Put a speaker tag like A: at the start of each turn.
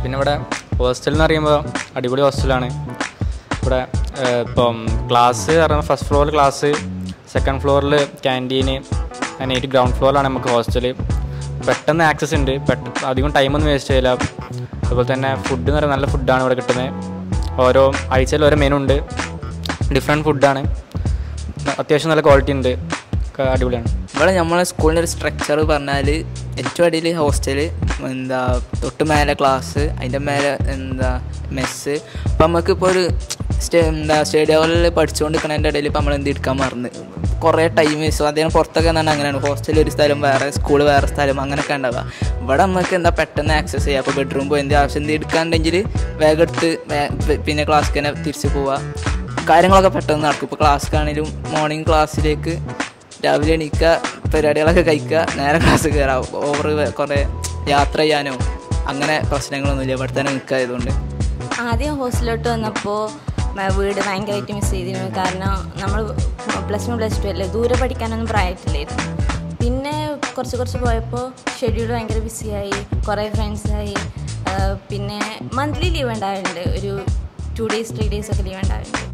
A: പിന്നെ ഇവിടെ ഹോസ്റ്റൽ എന്ന് പറയുമ്പോൾ അടിപൊളി ഹോസ്റ്റലാണ് ഇവിടെ ഏഹ്, ഇപ്പം ക്ലാസ് പറയുമ്പോൾ ഫസ്റ്റ് ഫ്ലോറിൽ ക്ലാസ് സെക്കൻഡ് ഫ്ലോറിൽ ക്യാൻറ്റീന് അങ്ങനെ ഒരു ഗ്രൗണ്ട് ഫ്ലോറിലാണ് നമുക്ക് ഹോസ്റ്റൽ പെട്ടെന്ന് ആക്സസ് ഉണ്ട് പെട്ട അധികം ടൈമൊന്നും വേസ്റ്റ് ചെയ്യില്ല അതുപോലെ തന്നെ ഫുഡ് എന്ന് പറയുന്നത് നല്ല ഫുഡാണ് ഇവിടെ കിട്ടുന്നത് ഓരോ ആഴ്ചയിൽ ഓരോ മെനു ഉണ്ട് ഡിഫറെൻറ്റ് ഫുഡാണ് അത്യാവശ്യം നല്ല ക്വാളിറ്റി ഉണ്ട് ഒക്കെ അടിപൊളിയാണ്
B: ഇവിടെ നമ്മളെ സ്കൂളിൻ്റെ ഒരു സ്ട്രക്ചർ പറഞ്ഞാൽ ഏറ്റവും അടിയിൽ ഹോസ്റ്റല് എന്താ തൊട്ട് മേലെ ക്ലാസ് അതിൻ്റെ മേലെ എന്താ മെസ്സ് ഇപ്പം നമുക്കിപ്പോൾ ഒരു സ്റ്റേ എന്താ സ്റ്റേഡിയങ്ങളിൽ പഠിച്ചുകൊണ്ടിരിക്കണതിൻ്റെ ഇടയിൽ ഇപ്പം നമ്മൾ എന്ത് എടുക്കാൻ മറന്ന് കുറേ ടൈം വേസ്റ്റ് അദ്ദേഹം പുറത്തൊക്കെ തന്നെ അങ്ങനെയാണ് ഹോസ്റ്റലിൽ ഒരു സ്ഥലം വേറെ സ്കൂൾ വേറെ സ്ഥലം അങ്ങനെയൊക്കെ ഉണ്ടാവുക ഇവിടെ നമുക്ക് എന്താ പെട്ടെന്ന് ആക്സസ് ചെയ്യാം അപ്പോൾ ബെഡ്റൂം പോയി എന്ത് ആവശ്യം എന്ത് എടുക്കാണ്ടെങ്കിൽ വേഗം എടുത്ത് വേ- പിന്നെ ക്ലാസ്സിൽ തന്നെ തിരിച്ച് പോവുക കാര്യങ്ങളൊക്കെ പെട്ടെന്ന് നടക്കും ഇപ്പോൾ ക്ലാസ്സിലാണെങ്കിലും മോർണിംഗ് ക്ലാസ്സിലേക്ക് രാവിലെ എണീക്കുക പരിപാടികളൊക്കെ കഴിക്കുക നേരെ ക്ലാസ് കയറാം ഓവർ കുറേ യാത്ര ചെയ്യാനോ അങ്ങനെ പ്രശ്നങ്ങളൊന്നുമില്ല ഇവിടെ തന്നെ നിൽക്കായതുകൊണ്ട്
C: ആദ്യം ഹോസ്റ്റലിലോട്ട് വന്നപ്പോൾ വീട് ഭയങ്കരമായിട്ട് മിസ് ചെയ്തിരുന്നു കാരണം നമ്മൾ പ്ലസ് വൺ പ്ലസ് ടു അല്ലേ ദൂരെ പഠിക്കാനൊന്നും പ്രായത്തില്ലായിരുന്നു പിന്നെ കുറച്ച് കുറച്ച് പോയപ്പോൾ ഷെഡ്യൂൾ ഭയങ്കര ബിസിയായി കുറേ ഫ്രണ്ട്സായി പിന്നെ മന്ത്ലി ലീവ് ഉണ്ടാവുന്നുണ്ട് ഒരു ടു ഡേയ്സ് ത്രീ ഡേയ്സ് ഒക്കെ ലീവ് ഉണ്ടാവുന്നുണ്ട്